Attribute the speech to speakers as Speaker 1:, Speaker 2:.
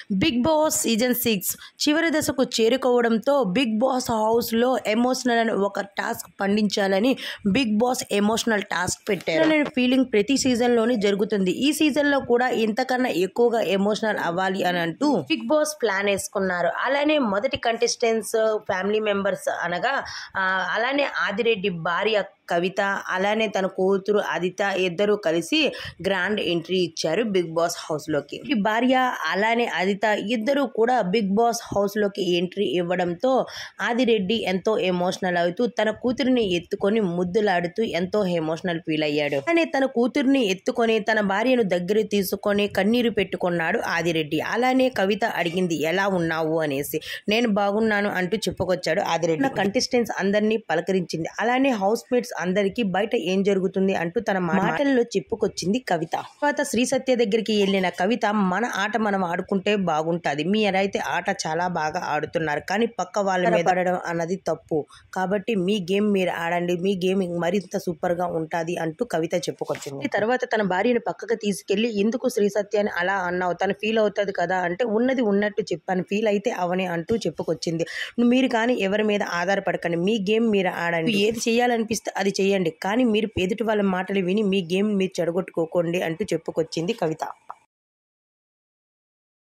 Speaker 1: big boss season six చివరి దశకు చేరుకోవడంతో బిగ్ బాస్ హౌస్లో ఎమోషనల్ అని ఒక టాస్క్ పండించాలని బిగ్ బాస్ ఎమోషనల్ టాస్క్ పెట్టారు నేను ఫీలింగ్ ప్రతి సీజన్లోని జరుగుతుంది ఈ సీజన్లో కూడా ఇంతకన్నా ఎక్కువగా ఎమోషనల్ అవ్వాలి అని అంటూ బిగ్ బాస్ ప్లాన్ వేసుకున్నారు అలానే మొదటి కంటెస్టెంట్స్ ఫ్యామిలీ మెంబర్స్ అనగా ఆ, అలానే ఆదిరెడ్డి భార్య కవిత అలానే తన కూతురు ఆదిత ఇద్దరు కలిసి గ్రాండ్ ఎంట్రీ ఇచ్చారు బిగ్ బాస్ హౌస్ లోకి ఈ భార్య అలానే ఆదిత ఇద్దరు కూడా బిగ్ బాస్ హౌస్ లోకి ఎంట్రీ ఇవ్వడంతో ఆదిరెడ్డి ఎంతో ఎమోషనల్ అవుతూ తన కూతురిని ఎత్తుకొని ముద్దులాడుతూ ఎంతో ఎమోషనల్ ఫీల్ అయ్యాడు అలానే తన కూతురిని ఎత్తుకొని తన భార్యను దగ్గర తీసుకొని కన్నీరు పెట్టుకున్నాడు ఆదిరెడ్డి అలానే కవిత అడిగింది ఎలా ఉన్నావు అనేసి నేను బాగున్నాను అంటూ చెప్పుకొచ్చాడు ఆదిరెడ్డి కంటెస్టెంట్స్ అందరినీ పలకరించింది అలానే హౌస్ మేట్స్ అందరికీ బయట ఏం జరుగుతుంది అంటూ తన మాటల్లో చెప్పుకొచ్చింది కవిత తర్వాత శ్రీ సత్య దగ్గరికి వెళ్ళిన కవిత మన ఆట మనం ఆడుకుంటే బాగుంటది మీరైతే ఆట చాలా బాగా ఆడుతున్నారు కానీ పక్క వాళ్ళ మీద పడడం అన్నది తప్పు కాబట్టి మీ గేమ్ మీరు ఆడండి మీ గేమ్ మరింత సూపర్ గా ఉంటది అంటూ కవిత చెప్పుకొచ్చింది ఈ తర్వాత తన భార్యను పక్కకు తీసుకెళ్లి ఎందుకు శ్రీ సత్యాన్ని అలా అన్నావు తను ఫీల్ అవుతుంది కదా అంటే ఉన్నది ఉన్నట్టు చెప్పాను ఫీల్ అయితే అవని అంటూ చెప్పుకొచ్చింది మీరు కానీ ఎవరి మీద ఆధారపడకండి మీ గేమ్ మీరు ఆడండి ఏది చేయాలనిపిస్తే అది చేయండి కానీ మీరు ఎదుటి వాళ్ళ మాటలు విని మీ గేమ్ మీరు చెడగొట్టుకోకండి అంటూ చెప్పుకొచ్చింది కవిత